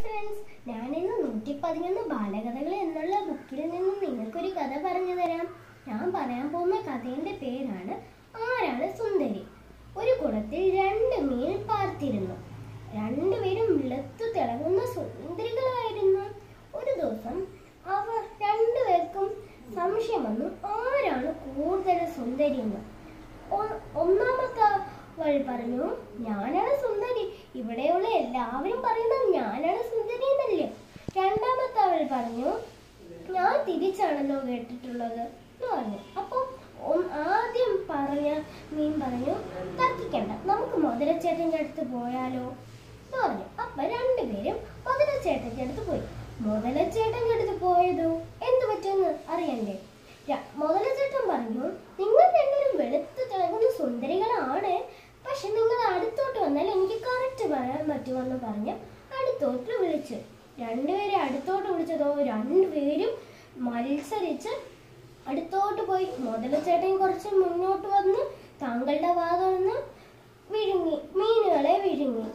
friends ഞാനിന്ന് നൂറ്റി പതിനൊന്ന് ബാലകഥകൾ എന്നുള്ള ബുക്കിൽ നിന്നും നിങ്ങൾക്കൊരു കഥ പറഞ്ഞു തരാം ഞാൻ പറയാൻ പോകുന്ന കഥയുടെ പേരാണ് ആരാണ് സുന്ദരി ഒരു കുളത്തിൽ രണ്ട് മീൻ പാർത്തിരുന്നു രണ്ടുപേരും വെളുത്തു തിളങ്ങുന്ന സുന്ദരികളായിരുന്നു ഒരു ദിവസം അവർ രണ്ടുപേർക്കും സംശയം വന്നു ആരാണ് കൂടുതൽ സുന്ദരി എന്ന് ഒ- ഒന്നാമത്തെ അവൾ പറഞ്ഞു ഞാനാണ് സുന്ദരി ഇവിടെയുള്ള എല്ലാവരും പറയുന്നത് ഞാനാണ് സുന്ദരി എന്നല്ലേ രണ്ടാമത്തെ അവൾ പറഞ്ഞു ഞാൻ തിരിച്ചാണല്ലോ കേട്ടിട്ടുള്ളത് എന്ന് പറഞ്ഞു അപ്പം ഒ- ആദ്യം പറഞ്ഞ മീൻ പറഞ്ഞു തർക്കിക്കണ്ട നമുക്ക് മുതലച്ചേട്ടൻ്റെ അടുത്ത് പോയാലോ എന്ന് പറഞ്ഞു അപ്പൊ രണ്ടുപേരും മുതലച്ചേട്ടൻ്റെ അടുത്ത് പോയി മുതലച്ചേട്ടൻ്റെ അടുത്ത് പോയതോ എന്ത് പറ്റുമെന്ന് അറിയണ്ടേ ര- മുതലച്ചേട്ടൻ പറഞ്ഞു നിങ്ങൾ രണ്ടുപേരും വെളുത്ത് തിളങ്ങുന്ന സുന്ദരികളാണ് പക്ഷെ നിങ്ങൾ അടുത്തോട്ട് വന്നാൽ എനിക്ക് കറക്റ്റ് പറയാൻ പറ്റുമെന്ന് പറഞ്ഞ് അടുത്തോട്ട് വിളിച്ചു രണ്ടുപേരെ അടുത്തോട്ട് വിളിച്ചതോ രണ്ടുപേരും മത്സരിച്ച് അടുത്തോട്ട് പോയി മുതലച്ചേട്ടൻ കുറച്ച് മുന്നോട്ട് വന്ന് താങ്കളുടെ വാ തുറന്ന് വിഴുങ്ങി മീനുകളെ വിഴുങ്ങി